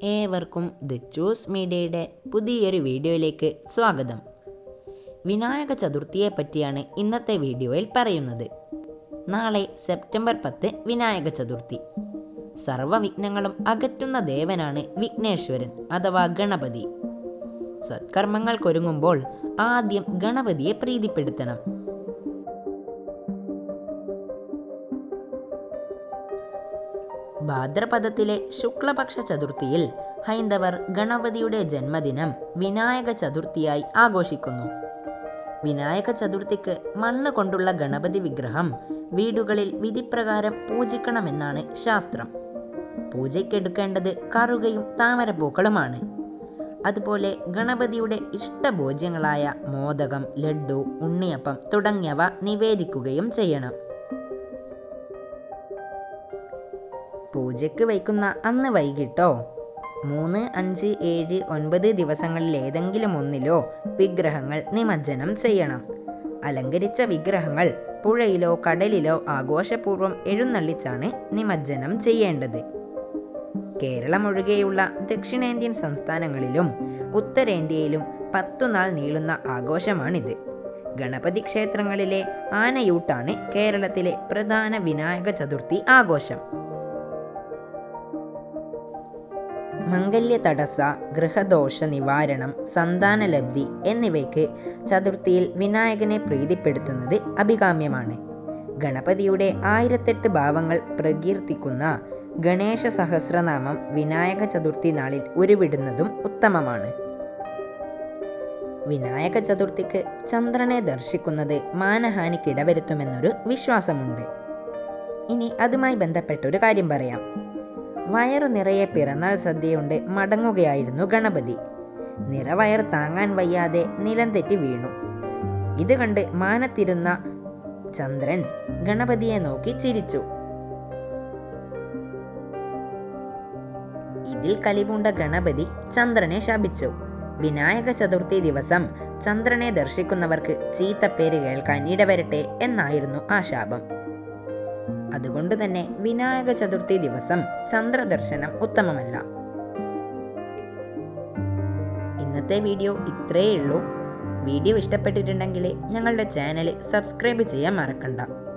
ഏവർക്കും the choose മീഡിയയുടെ പുതിയൊരു വീഡിയോയിലേക്ക് സ്വാഗതം വിനായക ചതുർത്ഥിയെ പറ്റിയാണ് ഇന്നത്തെ വീഡിയോയിൽ പറയുന്നത് നാളെ സെപ്റ്റംബർ പത്ത് വിനായക ചതുർത്ഥി സർവ്വവിഘ്നങ്ങളും അകറ്റുന്ന ദേവനാണ് വിഘ്നേശ്വരൻ അഥവാ ഗണപതി സത്കർമ്മങ്ങൾക്കൊരുങ്ങുമ്പോൾ ആദ്യം ഗണപതിയെ പ്രീതിപ്പെടുത്തണം ഭാദ്രപദത്തിലെ ശുക്ലപക്ഷ ചതുർത്ഥിയിൽ ഹൈന്ദവർ ഗണപതിയുടെ ജന്മദിനം വിനായക ചതുർത്ഥിയായി ആഘോഷിക്കുന്നു വിനായക ചതുർത്ഥിക്ക് മണ്ണ് കൊണ്ടുള്ള ഗണപതി വിഗ്രഹം വീടുകളിൽ വിധിപ്രകാരം പൂജിക്കണമെന്നാണ് ശാസ്ത്രം പൂജയ്ക്കെടുക്കേണ്ടത് കറുകയും താമരപ്പൂക്കളുമാണ് അതുപോലെ ഗണപതിയുടെ ഇഷ്ടഭോജ്യങ്ങളായ മോദകം ലഡ്ഡു ഉണ്ണിയപ്പം തുടങ്ങിയവ നിവേദിക്കുകയും ചെയ്യണം പൂജയ്ക്ക് വയ്ക്കുന്ന അന്ന് വൈകിട്ടോ മൂന്ന് അഞ്ച് ഏഴ് ഒൻപത് ദിവസങ്ങളിൽ ഏതെങ്കിലും ഒന്നിലോ വിഗ്രഹങ്ങൾ നിമജ്ജനം ചെയ്യണം അലങ്കരിച്ച വിഗ്രഹങ്ങൾ പുഴയിലോ കടലിലോ ആഘോഷപൂർവ്വം എഴുന്നള്ളിച്ചാണ് നിമജ്ജനം ചെയ്യേണ്ടത് കേരളം ഒഴികെയുള്ള ദക്ഷിണേന്ത്യൻ സംസ്ഥാനങ്ങളിലും ഉത്തരേന്ത്യയിലും പത്തുനാൾ നീളുന്ന ആഘോഷമാണിത് ഗണപതി ക്ഷേത്രങ്ങളിലെ ആനയൂട്ടാണ് കേരളത്തിലെ പ്രധാന വിനായക ചതുർത്ഥി ആഘോഷം മംഗല്യ തടസ്സ ഗൃഹദോഷ നിവാരണം സന്താനലബ്ധി എന്നിവയ്ക്ക് ചതുർത്ഥിയിൽ വിനായകനെ പ്രീതിപ്പെടുത്തുന്നത് അഭികാമ്യമാണ് ഗണപതിയുടെ ആയിരത്തെട്ട് ഭാവങ്ങൾ പ്രകീർത്തിക്കുന്ന ഗണേശ സഹസ്രനാമം വിനായക ചതുർത്ഥി നാളിൽ ഉരുവിടുന്നതും ഉത്തമമാണ് വിനായക ചതുർത്ഥിക്ക് ചന്ദ്രനെ ദർശിക്കുന്നത് മാനഹാനിക്കിടവരുത്തുമെന്നൊരു വിശ്വാസമുണ്ട് ഇനി അതുമായി ബന്ധപ്പെട്ട ഒരു കാര്യം പറയാം വയറു നിറയെ പിറന്നാൾ സദ്യയുണ്ട് മടങ്ങുകയായിരുന്നു ഗണപതി നിറവയർ താങ്ങാൻ വയ്യാതെ നിലം തെറ്റി വീണു ഇത് കണ്ട് മാനത്തിരുന്ന ചന്ദ്രൻ ഗണപതിയെ നോക്കി ചിരിച്ചു ഇതിൽ കലിപൂണ്ട ഗണപതി ചന്ദ്രനെ ശപിച്ചു വിനായക ചതുർത്ഥി ദിവസം ചന്ദ്രനെ ദർശിക്കുന്നവർക്ക് ചീത്തപ്പേര് കേൾക്കാൻ ഇടവരട്ടെ എന്നായിരുന്നു ആ ശാപം അതുകൊണ്ട് തന്നെ വിനായക ചതുർത്ഥി ദിവസം ചന്ദ്രദർശനം ഉത്തമമല്ല ഇന്നത്തെ വീഡിയോ ഇത്രയേ ഉള്ളൂ വീഡിയോ ഇഷ്ടപ്പെട്ടിട്ടുണ്ടെങ്കിൽ ഞങ്ങളുടെ ചാനൽ സബ്സ്ക്രൈബ് ചെയ്യാൻ മറക്കണ്ട